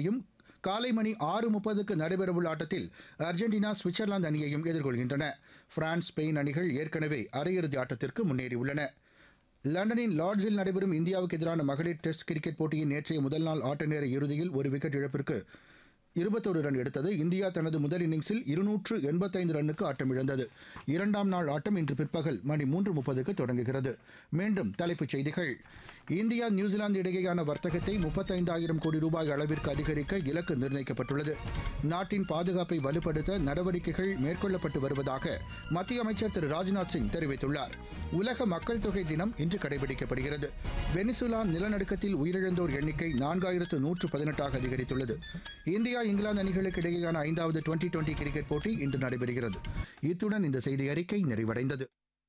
அணியையும் காலை மணி ஆறு முப்பதுக்கு நடைபெறவுள்ள ஆட்டத்தில் அர்ஜென்டினா சுவிட்சர்லாந்து அணியையும் எதிர்கொள்கின்றன பிரான்ஸ் ஸ்பெயின் அணிகள் ஏற்கனவே அரையிறுதி ஆட்டத்திற்கு முன்னேறியுள்ளன லண்டனின் லார்ட்ஸில் நடைபெறும் இந்தியாவுக்கு எதிரான மகளிர் டெஸ்ட் கிரிக்கெட் போட்டியின் நேற்றைய முதல் நாள் ஆட்ட நேர இறுதியில் ஒரு விக்கெட் இழப்பிற்கு இருபத்தொரு ரன் எடுத்தது இந்தியா தனது முதல் இன்னிங்ஸில் இருநூற்று எண்பத்தைந்து ரன்னுக்கு ஆட்டமிழந்தது இரண்டாம் நாள் ஆட்டம் இன்று பிற்பகல் மணி மூன்று முப்பதுக்கு தொடங்குகிறது மீண்டும் தலைப்புச் செய்திகள் இந்தியா நியூசிலாந்து இடையேயான வர்த்தகத்தை முப்பத்தைந்தாயிரம் கோடி ரூபாய் அளவிற்கு அதிகரிக்க இலக்கு நிர்ணயிக்கப்பட்டுள்ளது நாட்டின் பாதுகாப்பை வலுப்படுத்த நடவடிக்கைகள் மேற்கொள்ளப்பட்டு வருவதாக மத்திய அமைச்சர் திரு ராஜ்நாத் சிங் தெரிவித்துள்ளார் உலக மக்கள் தொகை தினம் இன்று கடைபிடிக்கப்படுகிறது வெனிசுலா நிலநடுக்கத்தில் உயிரிழந்தோர் எண்ணிக்கை நான்காயிரத்து நூற்று பதினெட்டாக அதிகரித்துள்ளது இந்தியா இங்கிலாந்து அணிகளுக்கு இடையேயான ஐந்தாவது டுவெண்டி டுவெண்டி கிரிக்கெட் போட்டி இன்று நடைபெறுகிறது இத்துடன் இந்த செய்தி அறிக்கை நிறைவடைந்தது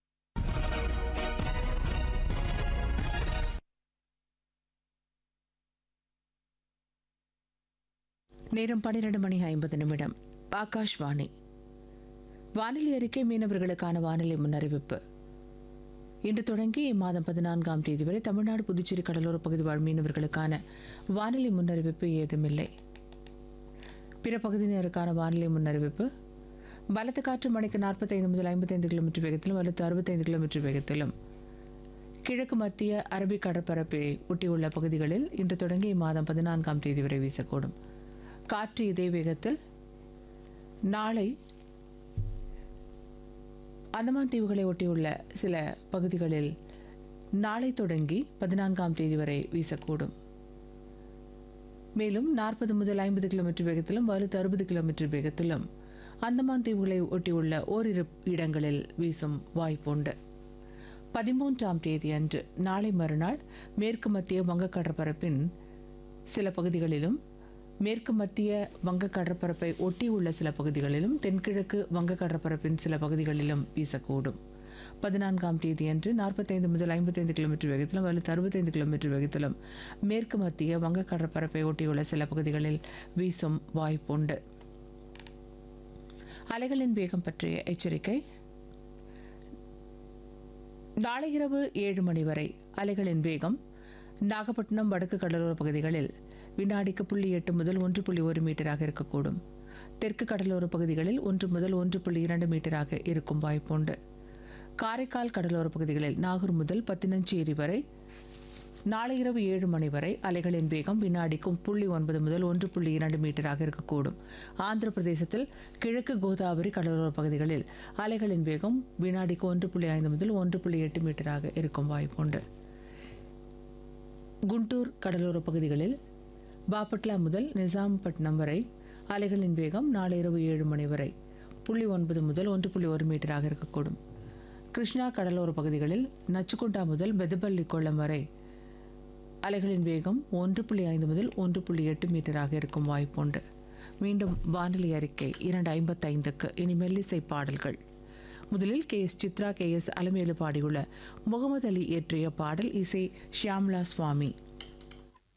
நேரம் பன்னிரண்டு மணி ஐம்பது நிமிடம் ஆகாஷ்வாணி வானிலை அறிக்கை மீனவர்களுக்கான வானிலை முன்னறிவிப்பு இன்று தொடங்கி இம்மாதம் பதினான்காம் தேதி வரை தமிழ்நாடு புதுச்சேரி கடலோர பகுதி வாழ் மீனவர்களுக்கான வானிலை முன்னறிவிப்பு ஏதுமில்லை பிற பகுதியினருக்கான வானிலை முன்னறிவிப்பு பலத்த காற்று மணிக்கு நாற்பத்தைந்து முதல் ஐம்பத்தைந்து கிலோமீட்டர் வேகத்திலும் வலுத்து அறுபத்தைந்து கிலோமீட்டர் வேகத்திலும் கிழக்கு மத்திய அரபிக் கடற்பரப்பை ஒட்டியுள்ள பகுதிகளில் இன்று தொடங்கி இம்மாதம் பதினான்காம் தேதி வரை வீசக்கூடும் காற்று இதே வேகத்தில் நாளை அந்தமான் தீவுகளை ஒட்டியுள்ள சில பகுதிகளில் நாளை தொடங்கி பதினான்காம் தேதி வரை வீசக்கூடும் மேலும் நாற்பது முதல் ஐம்பது கிலோமீட்டர் வேகத்திலும் வலுத்து அறுபது கிலோமீட்டர் வேகத்திலும் அந்தமான் தீவுகளை ஒட்டியுள்ள ஓரிரு இடங்களில் வீசும் வாய்ப்புண்டு பதிமூன்றாம் தேதி அன்று நாளை மறுநாள் மேற்கு மத்திய வங்கக் கடற்பரப்பின் சில பகுதிகளிலும் மேற்கு மத்திய வங்க கடற்பரப்பை ஒட்டியுள்ள சில பகுதிகளிலும் தென்கிழக்கு வங்க கடற்பரப்பின் சில பகுதிகளிலும் வீசக்கூடும் பதினான்காம் தேதியன்று நாற்பத்தைந்து முதல் ஐம்பத்தைந்து கிலோமீட்டர் வேகத்திலும் அல்லது அறுபத்தைந்து கிலோமீட்டர் வேகத்திலும் மேற்கு மத்திய வங்க கடற்பரப்பை ஒட்டியுள்ள சில பகுதிகளில் வீசும் வாய்ப்புண்டு அலைகளின் வேகம் பற்றிய எச்சரிக்கை நாளை இரவு ஏழு மணி வரை அலைகளின் வேகம் நாகப்பட்டினம் வடக்கு கடலோர பகுதிகளில் வினாடிக்கு புள்ளி எட்டு முதல் ஒன்று புள்ளி ஒரு மீட்டராக இருக்கக்கூடும் தெற்கு கடலோர பகுதிகளில் ஒன்று முதல் ஒன்று புள்ளி இரண்டு மீட்டராக இருக்கும் வாய்ப்புண்டு காரைக்கால் கடலோர பகுதிகளில் நாகூர் முதல் பத்தினஞ்சேரி வரை நாளை இரவு ஏழு மணி வரை அலைகளின் வேகம் வினாடிக்கும் புள்ளி ஒன்பது முதல் ஒன்று புள்ளி இரண்டு மீட்டராக இருக்கக்கூடும் ஆந்திர பிரதேசத்தில் கிழக்கு கோதாவரி கடலோர பகுதிகளில் அலைகளின் வேகம் வினாடிக்கு ஒன்று புள்ளி ஐந்து முதல் ஒன்று புள்ளி எட்டு மீட்டராக இருக்கும் வாய்ப்புண்டு குண்டூர் கடலோர பகுதிகளில் பாபட்லா முதல் நிசாம்பட்டினம் வரை அலைகளின் வேகம் நாளை இரவு ஏழு மணி வரை புள்ளி ஒன்பது முதல் ஒன்று புள்ளி ஒரு மீட்டராக இருக்கக்கூடும் கிருஷ்ணா கடலோர பகுதிகளில் நச்சுக்குண்டா முதல் பெதபள்ளி கொள்ளம் வரை அலைகளின் வேகம் ஒன்று புள்ளி ஐந்து முதல் ஒன்று புள்ளி எட்டு மீட்டராக இருக்கும் வாய்ப்புண்டு மீண்டும் வானிலை அறிக்கை இரண்டு ஐம்பத்தைந்துக்கு இனி மெல்லிசை பாடல்கள் முதலில் K S Chitra K S Alamelu பாடியுள்ள முகமது அலி இயற்றிய பாடல் இசை ஷியாம்லா சுவாமி